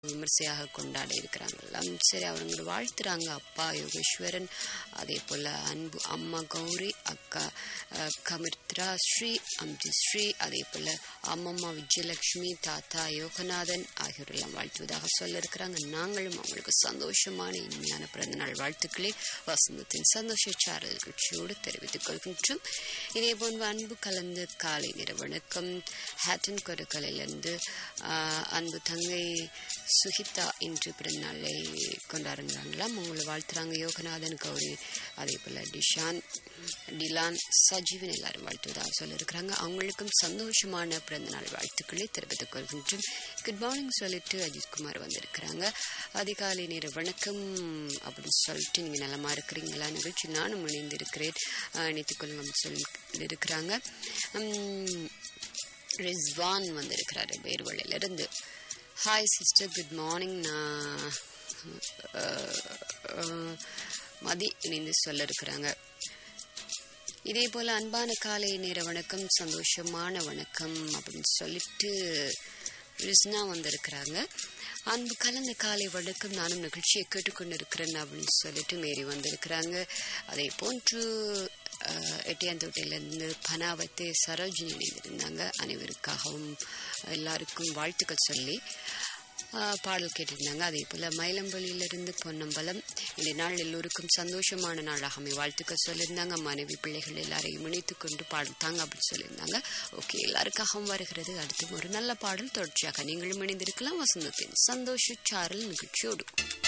விமர்சையாக கொண்டாட இருக்கிறாங்களாம் சரி அவங்க வாழ்த்துறாங்க அப்பா யோகேஸ்வரன் அதே போல் அன்பு அம்மா கௌரி அக்கா அஹ், கமிர்த்ரா ஸ்ரீ அம்ஜி ஸ்ரீ அதே போல் அம்மம்மா விஜயலட்சுமி தாத்தா யோகநாதன் ஆகியோரெல்லாம் வாழ்த்துவதாக சொல்ல இருக்கிறாங்க நாங்களும் அவங்களுக்கு சந்தோஷமான இனிமையான பிறந்தநாள் வாழ்த்துக்களை வசந்தத்தின் சந்தோஷ சாரல் நிகழ்ச்சியோடு தெரிவித்துக் கொள்கின்றோம் இதே போன்ற அன்பு கலந்த காலை நேர வணக்கம் ஹேட்டன் கொடுக்கலிலிருந்து ஆஹ், அன்பு தங்கை சுகிதா இன்று பிறந்தநாளை கொண்டாடுறாங்களாம் உங்களை வாழ்த்துறாங்க யோகநாதன் கௌரி அதே போல் டிஷான் டிலான் சஜீவன் எல்லாரும் வாழ்த்துவதாக சொல்லியிருக்கிறாங்க அவங்களுக்கும் சந்தோஷமான பிறந்தநாள் வாழ்த்துக்களை தெரிவித்துக் கொள்கின்றோம் குட் மார்னிங் சொல்லிட்டு அஜித்குமார் வந்திருக்கிறாங்க அதிகாலை நேர வணக்கம் அப்படின்னு சொல்லிட்டு நீங்கள் நலமா இருக்கிறீங்களா நிகழ்ச்சி நானும் இணைந்திருக்கிறேன் இணைத்துக் கொள்ளுங்க சொல்லி இருக்கிறாங்க உம், ரிஸ்வான் வந்திருக்கிறாரு வேர்வழியிலிருந்து ஹாய் சிஸ்டர் குட் மார்னிங் நான் அஹ், அஹ், மதி இணைந்து சொல்ல இருக்கிறாங்க இதே போல அன்பான காலை நேர வணக்கம் சந்தோஷமான வணக்கம் அப்படின்னு சொல்லிட்டு ரிஸ்னா வந்திருக்கிறாங்க அன்பு கலந்த காலை வணக்கம் நானும் நிகழ்ச்சியை கேட்டுக்கொண்டு இருக்கிறேன் அப்படின்னு சொல்லிட்டு மேரி வந்திருக்கிறாங்க அதே போன்று அஹ், எட்டியாந்தோட்டையிலேருந்து பனாவத்து சரோஜினி இணைந்திருந்தாங்க அனைவருக்காகவும் எல்லாருக்கும் வாழ்த்துக்கள் சொல்லி ஆஹ் பாடல் கேட்டிருந்தாங்க அதே போல் மயிலம்பள்ளியிலிருந்து பொன்னம்பலம் இந்த நாள் எல்லோருக்கும் சந்தோஷமான நாளாக அமை வாழ்த்துக்கள் சொல்லியிருந்தாங்க மனைவி பிள்ளைகள் எல்லாரையும் இணைத்து கொண்டு பாடல் தாங்க அப்படின்னு சொல்லியிருந்தாங்க ஓகே எல்லாருக்காகவும் வருகிறது அடுத்து ஒரு நல்ல பாடல் தொடர்ச்சியாக நீங்களும் இணைந்திருக்கலாம் வசந்தத்தின் சந்தோஷ சாரல் நிகழ்ச்சியோடு